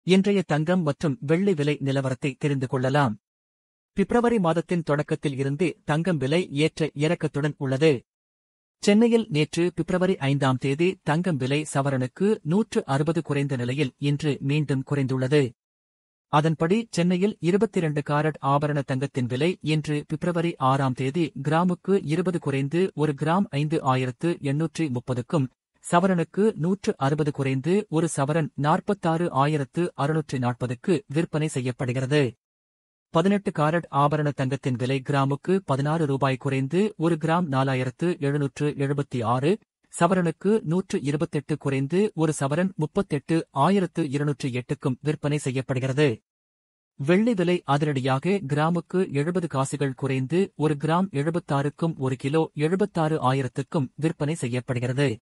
இன்றைய தங்கம் மற்றும் வெள்ளி விலை நிலவரத்தை தெரிந்து கொள்ளலாம் பிப்ரவரி மாதத்தின் தொடக்கத்தில் இருந்தே தங்கம் விலை ஏற்ற இறக்கத்துடன் உள்ளது சென்னையில் நேற்று பிப்ரவரி ஐந்தாம் தேதி தங்கம் விலை சவரனுக்கு நூற்று அறுபது குறைந்த நிலையில் இன்று மீண்டும் குறைந்துள்ளது அதன்படி சென்னையில் இருபத்தி இரண்டு காரட் ஆபரண தங்கத்தின் விலை இன்று பிப்ரவரி ஆறாம் தேதி கிராமுக்கு இருபது குறைந்து ஒரு கிராம் ஐந்து ஆயிரத்து எண்ணூற்றி முப்பதுக்கும் சவரனுக்கு நூற்று அறுபது குறைந்து ஒரு சவரன் நாற்பத்தாறு ஆயிரத்து அறுநூற்றி நாற்பதுக்கு விற்பனை செய்யப்படுகிறது பதினெட்டு காரட் ஆபரண தங்கத்தின் விலை கிராமுக்கு பதினாறு ரூபாய் குறைந்து ஒரு கிராம் நாலாயிரத்து எழுநூற்று எழுபத்தி ஆறு சவரனுக்கு நூற்று இருபத்தெட்டு குறைந்து ஒரு சவரன் முப்பத்தெட்டு ஆயிரத்து இருநூற்று எட்டுக்கும் விற்பனை செய்யப்படுகிறது வெள்ளி விலை அதிரடியாக கிராமுக்கு எழுபது காசுகள் குறைந்து ஒரு கிராம் எழுபத்தாறுக்கும் ஒரு கிலோ எழுபத்தாறு ஆயிரத்துக்கும் விற்பனை செய்யப்படுகிறது